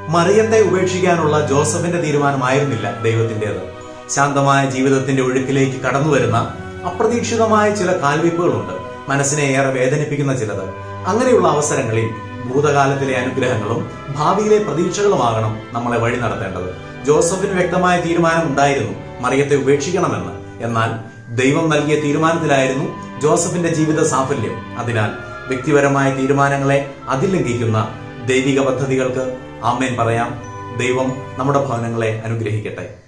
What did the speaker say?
മറിയത്തെ ഉപേക്ഷിക്കാനുള്ള ജോസഫിന്റെ തീരുമാനമായിരുന്നില്ല ദൈവത്തിന്റേത് ശാന്തമായ ജീവിതത്തിന്റെ ഒഴുക്കിലേക്ക് കടന്നു വരുന്ന അപ്രതീക്ഷിതമായ ചില കാൽവയ്പുകളുണ്ട് മനസ്സിനെ ഏറെ വേദനിപ്പിക്കുന്ന ചിലത് അങ്ങനെയുള്ള അവസരങ്ങളിൽ ഭൂതകാലത്തിലെ അനുഗ്രഹങ്ങളും ഭാവിയിലെ പ്രതീക്ഷകളുമാകണം നമ്മളെ വഴി നടത്തേണ്ടത് ജോസഫിന് വ്യക്തമായ തീരുമാനം ഉണ്ടായിരുന്നു മറിയത്തെ ഉപേക്ഷിക്കണമെന്ന് എന്നാൽ ദൈവം നൽകിയ തീരുമാനത്തിലായിരുന്നു ജോസഫിന്റെ ജീവിത സാഫല്യം അതിനാൽ വ്യക്തിപരമായ തീരുമാനങ്ങളെ അതിലംഘിക്കുന്ന ദൈവിക പദ്ധതികൾക്ക് ആമേൻ പറയാം ദൈവം നമ്മുടെ ഭവനങ്ങളെ അനുഗ്രഹിക്കട്ടെ